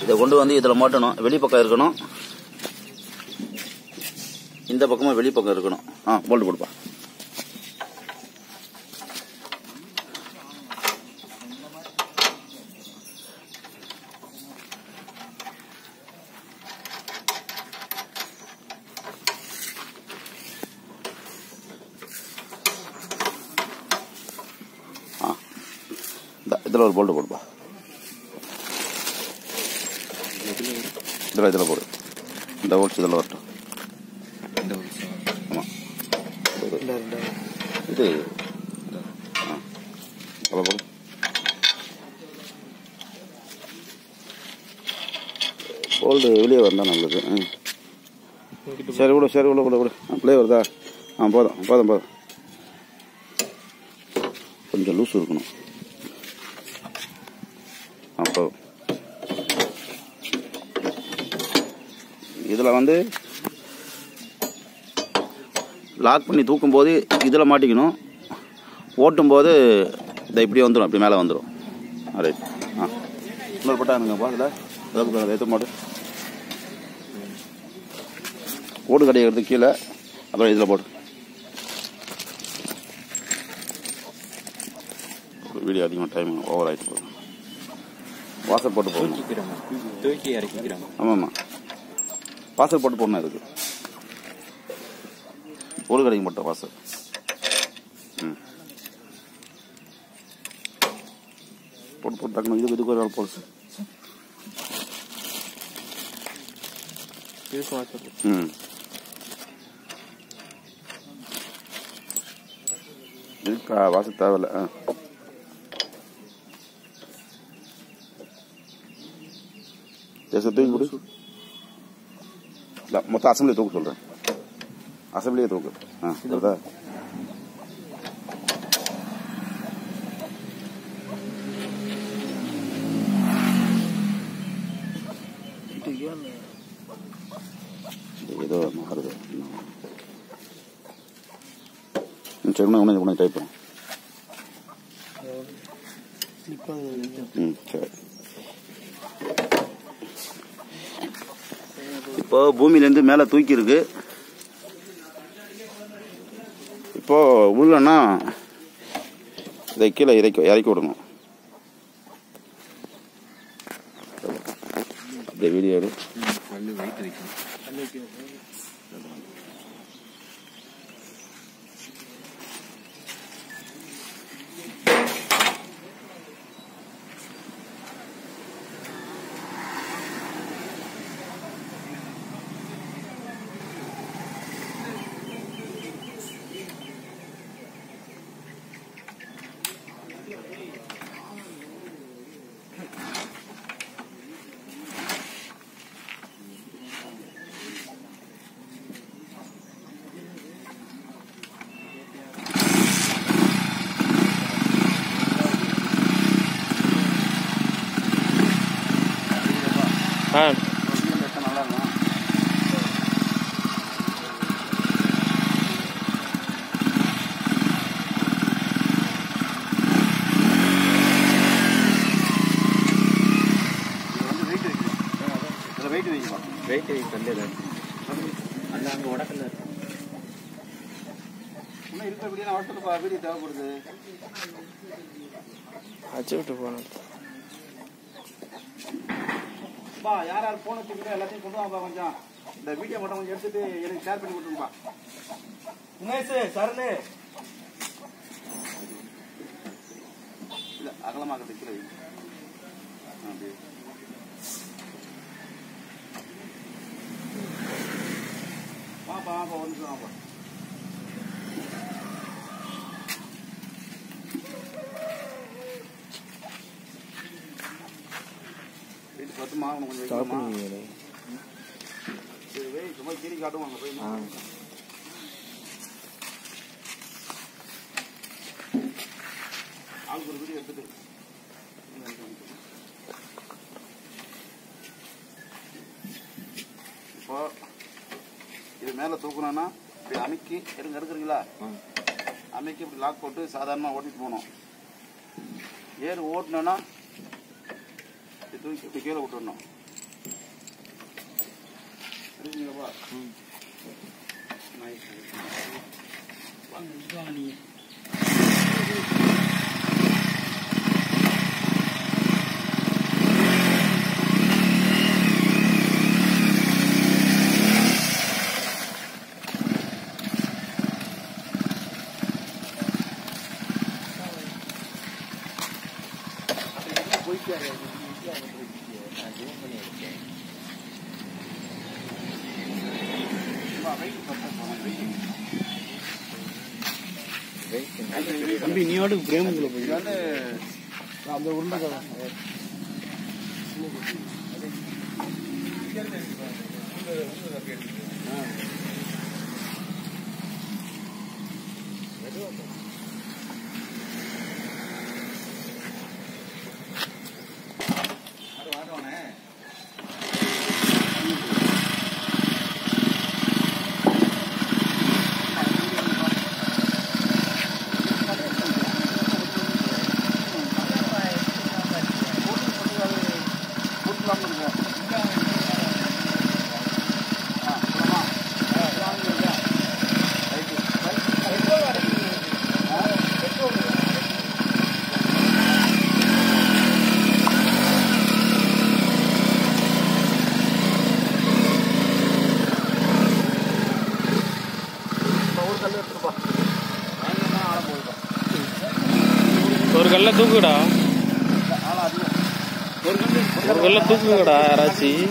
இதை கொண்டு வந்து இதில் மாட்டணும் வெளிப்பக்கம் இருக்கணும் இந்த பக்கமும் வெளிப்பக்கம் இருக்கணும் ஆ போல்டு போடுப்பா ஆ இந்த இதில் ஒரு போல்டு போடுப்பா இதில் இதில் போடு இந்த ஓட்ஸ் இதில் வரட்டும் ஆமாம் இது ஆ அதில் போடு போல்டு வெளியே வந்தால் நல்லது ம் சரி விடு சரி விடு விடு விடு அப்படியே வருதா ஆ போதும் போதும் போதும் கொஞ்சம் லூஸ் இருக்கணும் ஆ போதும் இதில் வந்து லாக் பண்ணி தூக்கும்போது இதில் மாட்டிக்கணும் ஓட்டும்போது இதை இப்படி வந்துடும் இப்படி மேலே வந்துடும் ரைட் ஆ இன்னொரு பட்டா இருங்கப்பா இதில் ஏற்ற மாடு ஓடு கிடைக்கிறது கீழே அப்புறம் இதில் போடு வீடியோ அதிகமாக டைம் ஓவர் ஆகிட்டு போகுது வாசல் போட்டு போகணும் தூக்கிக்கிறோம் தூக்கி இறக்கிக்கிறோம் ஆமாம் ஆமாம் வாசல் போட்டு போடணும் இதுக்கு ஒரு கடைக்கு மட்டும் வாசல் ம் போட்டு போட்டு டக்குனு இதுக்கு இதுக்கு ஒரு ஆள் போடு சார் இதுக்கு வாசல் ம் இருக்கா வாசல் தேவையில்ல ஆ ஜெயசு தூக்கி கொடு இல்லை மொத்தம் அசம்பிளி தூக்க சொல்கிறேன் அசம்பிளியே தூக்கு ஆ வருதா இது ஏதோ மாறுது ம், சரி உடனே உடனே டைப் பண்ணு ம் சரி இப்போ பூமியிலேருந்து மேலே தூக்கி இருக்கு இப்போ உள்ளனா இதை கீழே இறக்கி இறக்கி விடணும் அப்படியே வீடியோ எடு கல்லு வெயிட் வைக்கணும் ஆ நல்லா இருக்கும் வெயிட் வைக்கலாம் வெயிட் வை கல்லு தான் அந்த அங்கே உடக்கல்ல இருக்கு இன்னும் இருக்க இப்படியே அவசரப்பா வீடியோ தேவைப்படுது அச்சு விட்டு போனோம் பா யார் யார் போன வச்சுக்கிட்டோ எல்லாத்தையும் கொண்டு வாப்பா கொஞ்சம் இந்த வீடியோ மட்டும் கொஞ்சம் எடுத்துட்டு எனக்கு ஷேர் பண்ணி கொடுத்துருப்பா உமேஷ் சரணு இல்ல அகலமாக கீழே வை. ஆ, அப்படியே வாப்பா வாப்பா ஒரு நிமிஷம் வாப்பா வீட்டு பத்து மாவு கொஞ்சம் வைக்கணுமா சரி வை சும்மா கீரி காட்டுவாங்க போய் ஆ ஆளுக்கு ஒரு வீடியோ எடுத்துட்டு இப்போ இது மேலே தூக்கணும்னா இப்படி அமைக்கி எடுங்க எடுக்கிறீங்களா ஆ அமைக்கி இப்படி லாக் போட்டு சாதாரணமாக ஓட்டிட்டு போகணும் ஏறு ஓட்டணும்னா இப்படி தூக்கி இப்படி கீழே விட்டுடணும் இருக்குங்கப்பா தம்பி நீயோடு பிரேமுக்குள்ள போய் இது வந்து அந்த உருண்டை ஒரு கல்ல தூக்குடா ஒரு கல்ல தூக்குங்கடா யாராச்சும்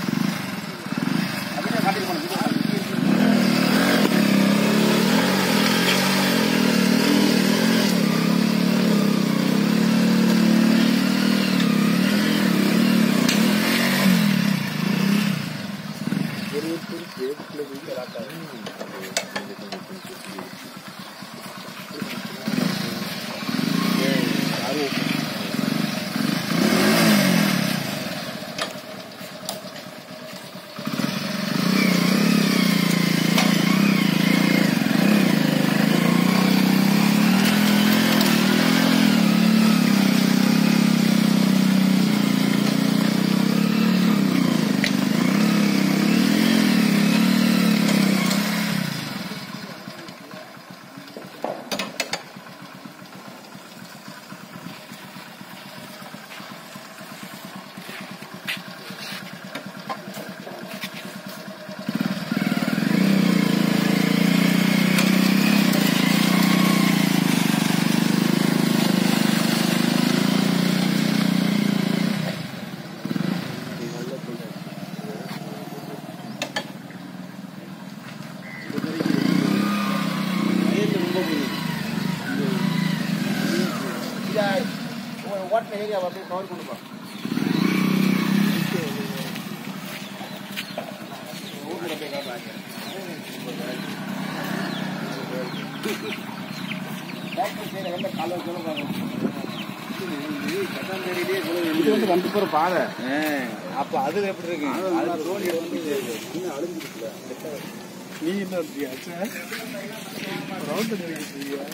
ஓட்டின ஏரியா அப்படியே கவர் பண்ணுப்பா இது வந்து கண்டிப்பா ஒரு பாதை அப்ப அது எப்படி இருக்கு அது தோணி நீ என்ன இருக்கியா ரவுண்ட் இருக்கீங்க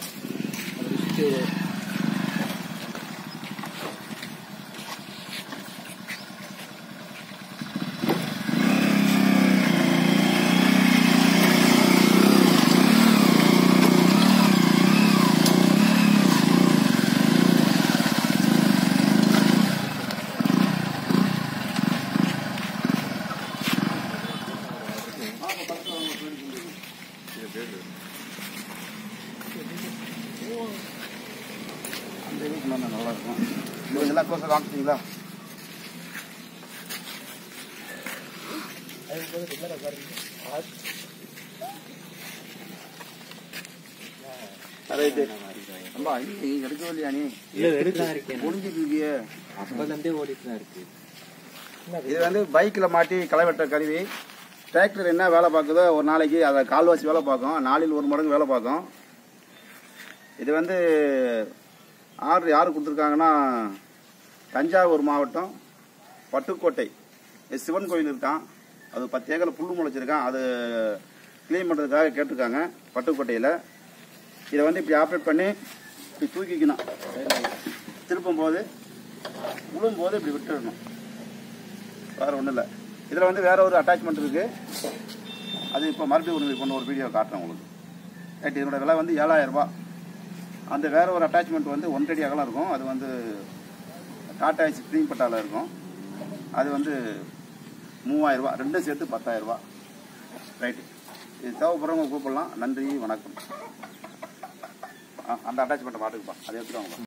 அந்த இதுக்கு மேல நல்லா இருக்கும் இந்த இதெல்லாம் க்ளோஸாக காமிச்சிங்களா ரைட்டு அம்மா நீ எடுக்கவே இல்லையா நீ இல்ல எடுக்கலாம் இருக்கேன் முடிஞ்சிட்டு இருக்கியே அப்பல இருந்தே ஓடிட்டு தான் இருக்கு இது வந்து பைக்கில் மாட்டி களை வெட்டுற கருவி டிராக்டர் என்ன வேலை பார்க்குதோ ஒரு நாளைக்கு அதை கால்வாசி வேலை பார்க்கும் நாளில் ஒரு மடங்கு வேலை பார்க்கும் இது வந்து ஆர்டர் யார் கொடுத்துருக்காங்கன்னா தஞ்சாவூர் மாவட்டம் பட்டுக்கோட்டை இது சிவன் கோயில் இருக்கான் அது பத்து ஏக்கர் புல் முளைச்சிருக்கான் அது க்ளீன் பண்ணுறதுக்காக கேட்டிருக்காங்க பட்டுக்கோட்டையில் இதை வந்து இப்படி ஆப்ரேட் பண்ணி இப்படி தூக்கிக்கணும் திருப்பும் போது விழும்போது இப்படி விட்டுடணும் வேறு ஒன்றும் இல்லை இதில் வந்து வேற ஒரு அட்டாச்மெண்ட் இருக்கு அது இப்போ மறுபடியும் ஒரு இப்போ ஒரு வீடியோ காட்டுறேன் உங்களுக்கு ரைட் இதனோட விலை வந்து ஏழாயிரம் ரூபாய் அந்த வேற ஒரு அட்டாச்மெண்ட் வந்து ஒன்றடி அகலம் இருக்கும் அது வந்து டாடா ஏசி ஸ்ப்ரிங் பட்டாவில் இருக்கும் அது வந்து மூவாயிரம் ரூபாய் ரெண்டும் சேர்த்து பத்தாயிரம் ரூபாய் ரைட்டு இது தேவைப்படுறவங்க கூப்பிடலாம் நன்றி வணக்கம் ஆ அந்த அட்டாச்மெண்ட்டை மாட்டுக்குப்பா அதை எடுத்துட்டு வாங்க